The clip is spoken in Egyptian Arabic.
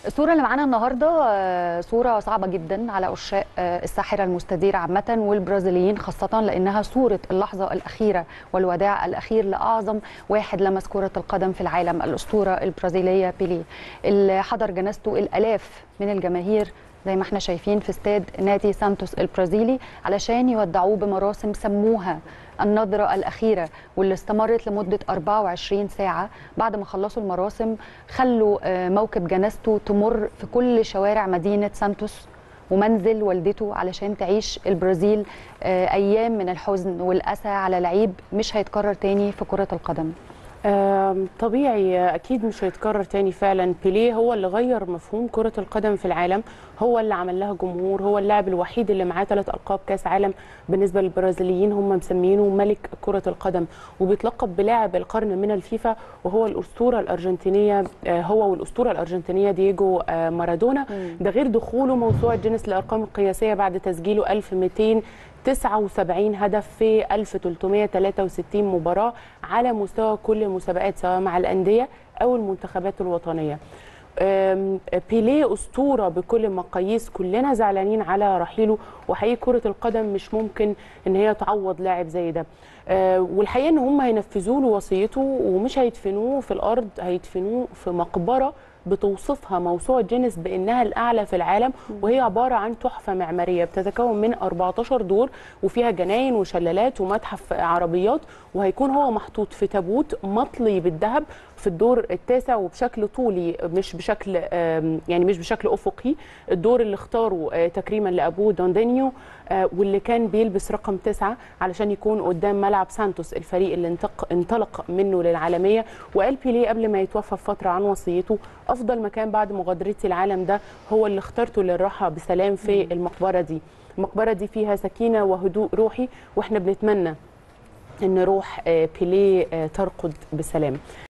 الصورة اللي معانا النهاردة آه، صورة صعبة جدا على عشاق آه، الساحرة المستديرة عامة والبرازيليين خاصة لأنها صورة اللحظة الأخيرة والوداع الأخير لأعظم واحد لمس كرة القدم في العالم الأسطورة البرازيلية بيليه اللي حضر جنازته الآلاف من الجماهير زي ما احنا شايفين في استاد نادي سانتوس البرازيلي علشان يودعوه بمراسم سموها النظرة الأخيرة واللي استمرت لمدة 24 ساعة بعد ما خلصوا المراسم خلوا آه، موكب جنازته تمر في كل شوارع مدينة سانتوس ومنزل والدته علشان تعيش البرازيل آه، أيام من الحزن والأسى على لعيب مش هيتكرر تاني في كرة القدم آم، طبيعي اكيد مش هيتكرر تاني فعلا بيليه هو اللي غير مفهوم كره القدم في العالم هو اللي عمل لها جمهور هو اللاعب الوحيد اللي معاه ثلاث القاب كاس عالم بالنسبه للبرازيليين هم مسمينه ملك كره القدم وبيتلقب بلاعب القرن من الفيفا وهو الاسطوره الارجنتينيه آه، هو والاسطوره الارجنتينيه دييجو آه، مارادونا ده غير دخوله موسوعه جينيس للارقام القياسيه بعد تسجيله 1200 79 هدف في 1363 مباراة على مستوى كل المسابقات سواء مع الأندية أو المنتخبات الوطنية أم، بيليه أسطورة بكل المقاييس كلنا زعلانين على رحيله وحقيقي كرة القدم مش ممكن إن هي تعوض لاعب زي ده أه، والحقيقة إن هم هينفذوا له وصيته ومش هيدفنوه في الأرض هيدفنوه في مقبرة بتوصفها موسوعة جينيس بأنها الأعلى في العالم وهي عبارة عن تحفة معمارية بتتكون من 14 دور وفيها جناين وشلالات ومتحف عربيات وهيكون هو محطوط في تابوت مطلي بالذهب في الدور التاسع وبشكل طولي مش بشكل آم، يعني مش بشكل أفقي الدور اللي اختاره آه، تكريما لأبوه دوندينيو آه، واللي كان بيلبس رقم تسعة علشان يكون قدام ملعب سانتوس الفريق اللي انتق انطلق منه للعالمية وقال بيليه قبل ما يتوفى بفترة عن وصيته أفضل مكان بعد مغادرتي العالم ده هو اللي اخترته للراحة بسلام في المقبرة دي المقبرة دي فيها سكينة وهدوء روحي واحنا بنتمنى ان روح آه، بيليه آه، ترقد بسلام